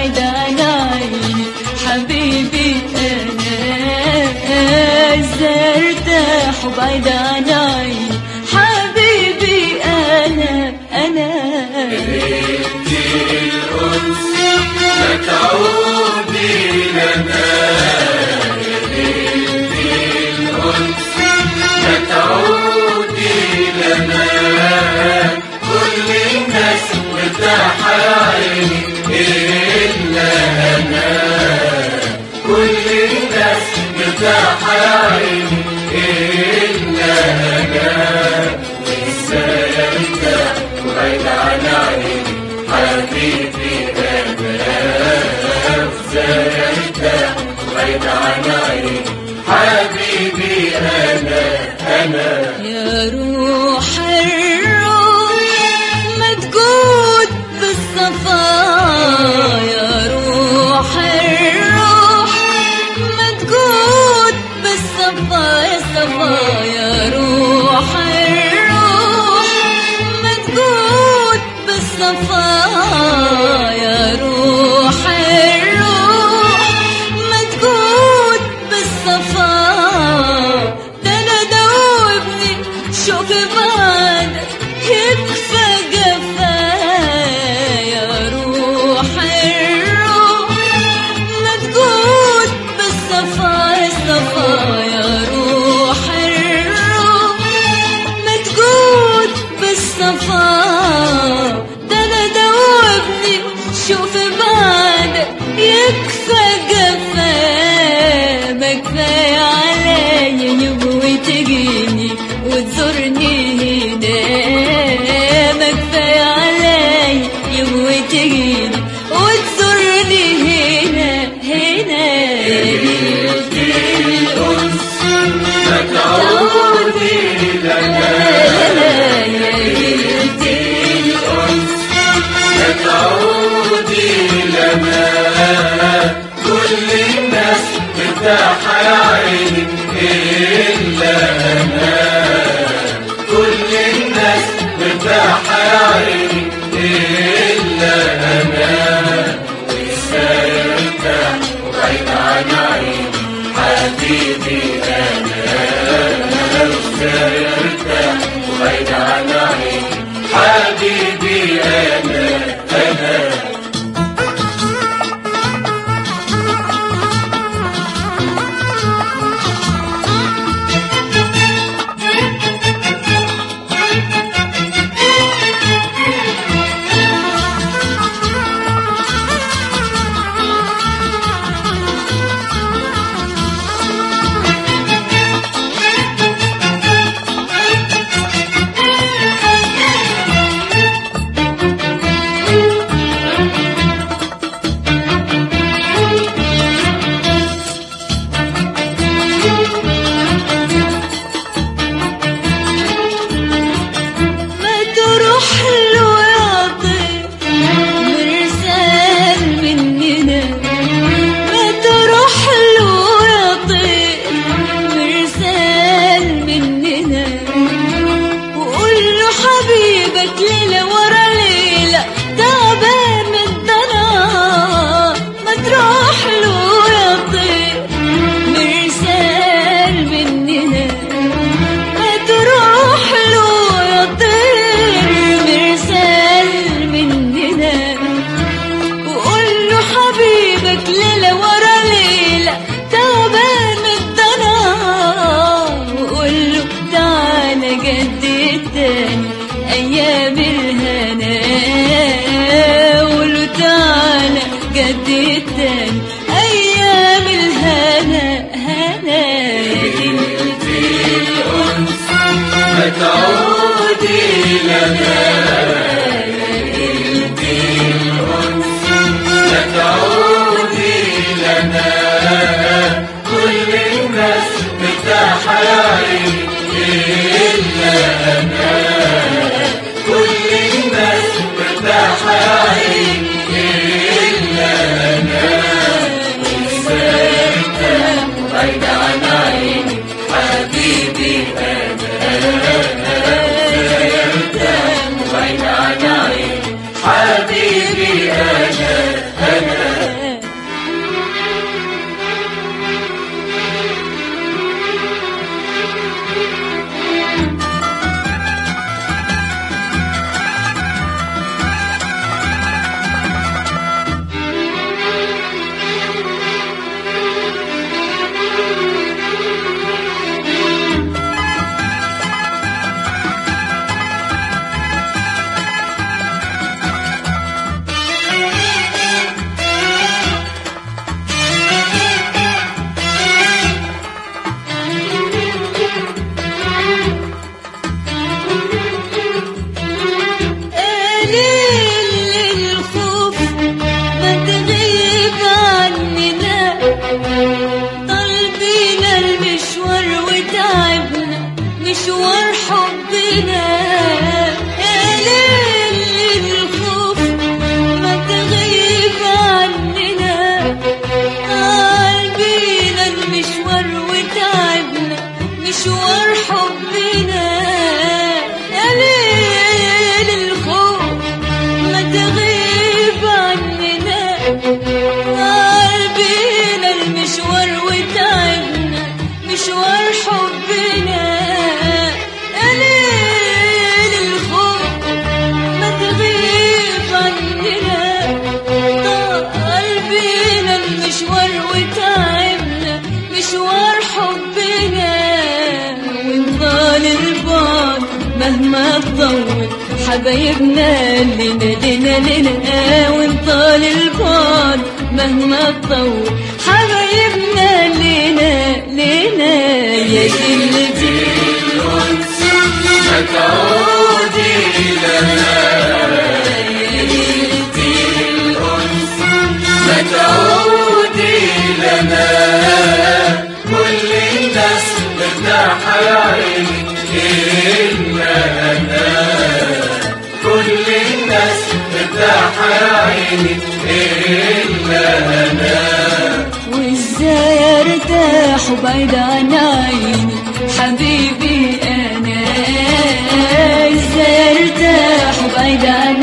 وبعيد عن عيني حبيبي انا ازاي ارتاح وبعيد عن عيني حبيبي انا انا تعودي لنا تعودي لنا كل الناس مرتاحة يا عيني إلا أنا كل الناس مرتاحة يا عيني إلا أنا وإزاي أرتاح وبعيد عن عيني حبيبي أنا إزاي أرتاح وبعيد عن عيني حبيبي أنا أنا يا روح الروح مدقود بالصفا يا روح الروح مدقود بالصفا يا صفا يا روح الروح مدقود بالصفا يا روح الروح مدقود بالصفا ده انا دوبني شوف بعدك يكفى جفا يا روح الروح مدقود بالصفا الصفا يا روح الروح مدقود بالصفا ده انا دوبني شوف بعدك يكفى جفا ما كفاية عليا يبغي تجيني وتزورني هنا ما كفاية عليا يبغي تجيني وتزورني هنا هنا جيت الأنس تعودي لنا يا جيت الأنس تعودي لنا كل الناس مرتاحة يا عيني إلا أنا كل الناس مرتاحة يا عيني إلا أنا وإزاي أرتاح وبعيد عن عيني حبيبي أنا وإزاي أرتاح وبعيد عن عيني حبيبي أنا أنا ما تروح له يا طير مرسال مننا ما تروح له يا طير مرسال مننا وقول له حبيبك ليلة ورا ليلة تعبان من الضنا ما تروح له يا طير مرسال مننا ما تروح له يا طير مرسال مننا وقول له حبيبك ليلة ورا ليلة تعبان من الضنا وقول له تعالى جدد تاني أيام الهنا قول له تعالى جدد تاني أيام الهنا هنا يا جنة الأنس تعودي لنا تعودي لنا كل الناس مرتاحة يا عيني إلا أنا كل الناس مرتاحة يا عيني إلا أنا إزاي أرتاح بعيد عن عيني حبيبي أنا إزاي أرتاح بعيد عن عيني حبيبي أنا أنا ليل الخوف ما تغيب عننا طالبين المشوار وتعبنا مشوار حبنا يا ليل الخوف ما تغيب عننا طالبين المشوار وتعبنا مشوار حبنا يا ليل الخوف ما تغيب عننا طالبين المشوار وتعبنا مشوار حبنا يا ليل الخوف ما تغيب عننا طالبين المشوار وتعبنا مشوار حبنا ونطال البعد مهما تطول حبايبنا لنا لنا لنا ونطال البعد مهما تطول حبايبنا لنا لنا يا جلتي الأنس ما تعودي لنا يا جلتي الأنس ما تعودي لنا كل الناس مرتاحة يا عيني إلا أنا كل الناس مرتاحة يا عيني إلا أنا وازاي ارتاح وبعيد عن عيني حبيبي انا ازاي ارتاح وبعيد عن